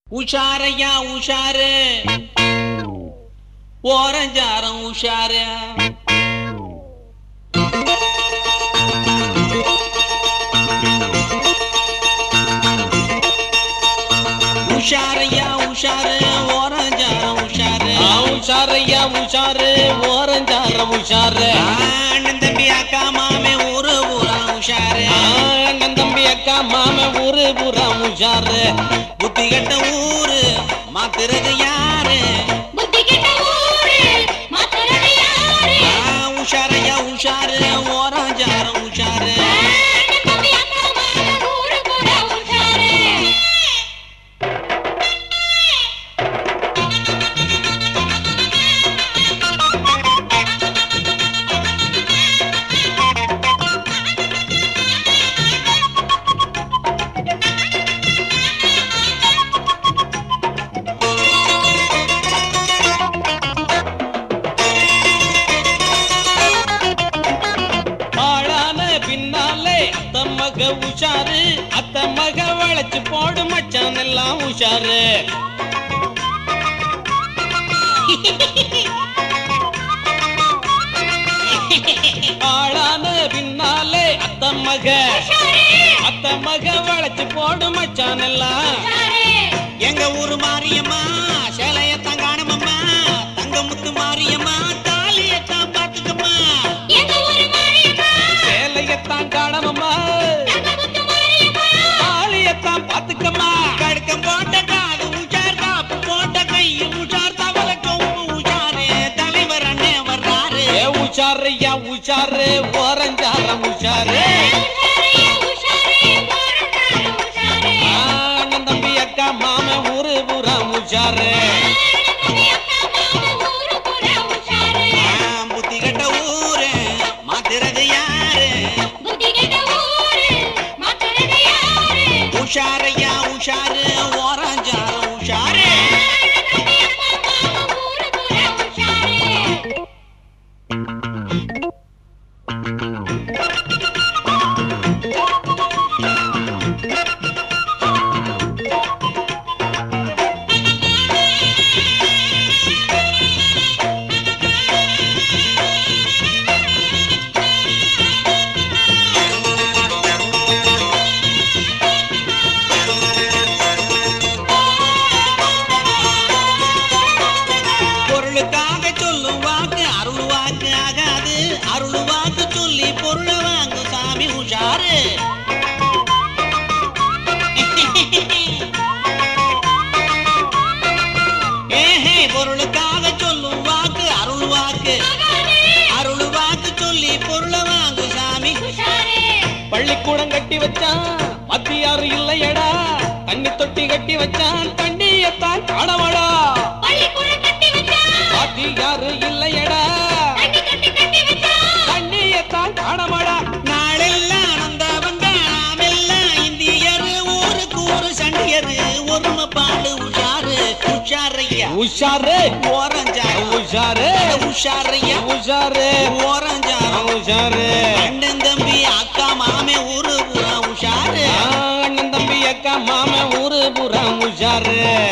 உஷாரையா உஷாரு ஓரஞ்சாரம் உஷாரு உஷாரையா உஷாரு ஓரஞ்சாரம் உஷாரு ஆ, உஷாரையா உஷாரு ஓரஞ்சார உஷாரு அண்ணன் தம்பி அக்கா மாமே ஊரு ஊரா உஷாரு ஆ, அண்ணன் தம்பி அக்கா மாம ஊரு பூரா உஷாரு புத்தி கட்ட ஊரு மாத்துறது யாரு புத்தி கெட்ட ஊரு மாத்துறது யாரு ஆ, உஷாரையா உஷாரு ஓரஞ்சாரம் உஷாரு அண்ணன் தம்பி அக்கா மாமன் ஊரு கூட உஷாரு ஆளான பின்னாலே அத்த மக உஷாரு அத்த மக வளைச்சு போடு மச்சான் எல்லாம் உஷாரு ஆளான பின்னாலே அத்த மக அத்த மக வளைச்சு போடு மச்சான் எல்லாம் உஷாரு எங்க ஊரு மாரியம்மா சேலையத்தான் காணமம்மா தங்க முத்து மாரியம்மா தாலியத்தான் பாத்துக்கம்மா எங்க ஊரு மாரியம்மா சேலையத்தான் காணமம்மா தங்கமுத்து மாரியம்மா ஆளியத்தான் பாத்துக்கம்மா கடுக்கம் போட்ட காது உஷார் காப்பு போட்ட கை உஷார் தவள கொம்பு உஷாரு தலைவர் அண்ணே வர்றாரு ஏ உஷாரையா உஷாரு ஓரஞ்சார உஷாரு உஷாரு உஷாரு போறதாரு உஷாரு ஆ, அண்ணன் தம்பி அக்கா மாம ஊரு பூரா உஷாரு அண்ணன் தம்பி அக்கா மாமன் ஊரு கூட உஷாரு ஆ, புத்தி கட்ட ஊரு மாத்துறது யாரு புத்தி கெட்ட ஊரு மாத்துறது யாரு உஷாரையா உஷாரு ஓரஞ்சாரம் உஷாரு அண்ணன் தம்பி அக்கா மாமன் ஊரு கூட உஷாரு பொருளுக்காக சொல்லும் வாக்கு அருள் வாக்கு ஆகாது அருள் வாக்கு சொல்லி பொருளை வாங்கு சாமி உஷாரு ஏஹே பொருளுக்காக சொல்லும் வாக்கு அருள் வாக்கு அருள் வாக்கு சொல்லி பொருளை வாங்கு சாமி உஷாரு பள்ளிக்கூடம் கட்டி வச்சான் மத்தியாரு இல்லையடா தண்ணி தொட்டி கட்டி வச்சான் தண்ணியத்தான் காணவடா பள்ளிக்கூடம் கட்டி வச்சா மத்தியாரு இல்லையடா தண்ணி கட்டி கட்டி வச்சா தண்ணியத்தான் காணவடா நாளெல்லாம் ஆனந்த வந்த நாமெல்லாம் இந்தியர் ஊருக்கு ஊரு சண்டியர் ஒருமை பாடு உஷாரு உஷாரையா உஷாரு ஓரஞ்சாரம் உஷாரு உஷாரையா உஷாரு ஓரஞ்சாரம் உஷாரு அண்ணன் தம்பி அக்கா மாமே ஊரு பூரா உஷாரு ஆ, அண்ணன் தம்பி அக்கா மாம ஊரு பூரா உஷாரு